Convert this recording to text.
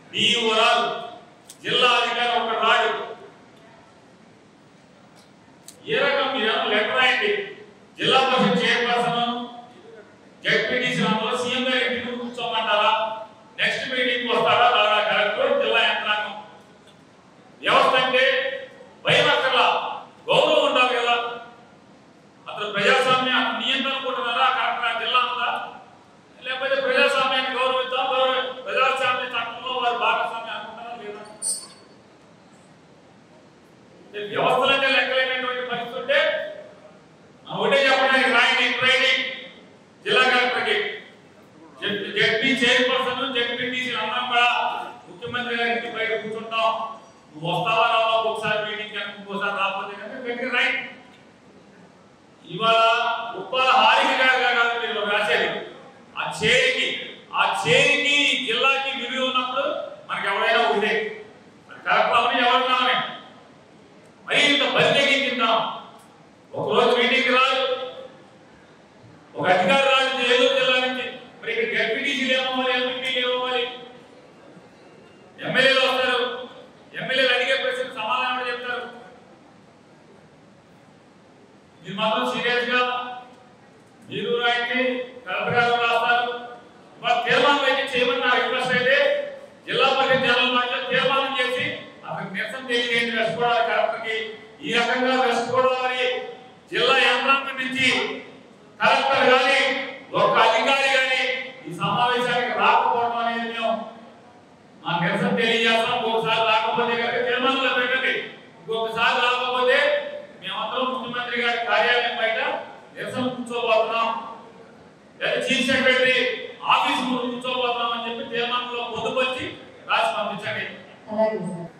DEO రాదు జిల్లా అధికారి ఒక రాడు ఏ రకం మీరు లెటర్ రాయండి జిల్లా పరిషత్ చైర్పర్సన్ జడ్పీటీసీ అందులో సీఎం గారి ఇంటికి కూర్చోమంటారా నెక్స్ట్ మీటింగ్ వస్తారా రారా కలెక్టర్ జిల్లా యంత్రాంగం వ్యవస్థ అంటే భయం అక్కర్లా గౌరవం ఉండాలి కదా అతను ప్రజాస్వామ్య నియంత్రణ అనుకుంటున్నారా కరెక్ట్ ఆ జిల్లా ఉందా లేకపోతే ప్రజాస్వామ్యాన్ని గౌరవిద్దాం గౌరవ ప్రజాస్వామ్య చట్టంలో వారు భాగస్వామ్యం అనుకుంటారా లేదా ఈ వ్యవస్థలంటే లెక్కలేనటువంటి పరిస్థితి ఉంటే ఆ ఒకటే చెప్పడానికి రాయండి ట్రైనింగ్ జిల్లా కలెక్టర్కి జడ్పీ చైర్పర్సన్ జడ్పీటీసీ అందరం కూడా ముఖ్యమంత్రి గారి ఇంటి బయట కూర్చుంటాం నువ్వు వస్తావా రావా ఒకసారి మీటింగ్ కనుక ఇంకోసారి రాకపోతే కనుక గట్టి రైట్ ఇవాళ ఉప్పాల హారిక గారు కాదు మీరు రాసేది ఆ చేరికి ఆ చేరికి ఈ జిల్లాకి విలువ ఉన్నప్పుడు మనకి ఎవరైనా ఉండే మరి కరెక్ట్ అవని ఎవరు కావాలి మరి ఇంత బలితెగించుందాం ఒక రోజు మీటింగ్ రాదు ఒక అధికారి రాదు ఏదో జిల్లా నుంచి మరి ఇక్కడ డెప్యూటీసీలు ఏమవ్వాలి ఎంపీలు ఏమవ్వాలి ఎమ్మెల్యేలు వస్తారు ఎమ్మెల్యేలు అడిగే ప్రశ్న సమాధానం కూడా చెప్తారు మీరు మాత్రం సీరియస్ గా మీరు రాయండి కలెక్టర్ గారు రాస్తారు మరి తీర్మానం అయితే చేయమని నా రిక్వెస్ట్ అయితే జిల్లా పరిషత్ జనరల్ మేనేజర్ తీర్మానం చేసి అతనికి నిరసన తెలియజేయండి వెస్ట్ గోదావరి కలెక్టర్కి ఈ రకంగా వెస్ట్ గోదావరి జిల్లా యంత్రాంగం నుంచి కలెక్టర్ గాని ఒక అధికారి గాని ఈ సమావేశానికి రాకపోవడం అనేది మేము మా నిరసన తెలియజేస్తాం ఒకసారి రాకపోతే కనుక తీర్మానంలో పెట్టండి ఇంకొకసారి రాకపోతే మేమందరం ముఖ్యమంత్రి గారి కార్యాలయం బయట నిరసన కూర్చోబోతున్నాం లేదా చీఫ్ సెక్రటరీ ఆఫీస్ ముందు కూర్చోబోతున్నాం అని చెప్పి తీర్మానంలో పొందుపరిచి రాసి పంపించండి అలాగే సార్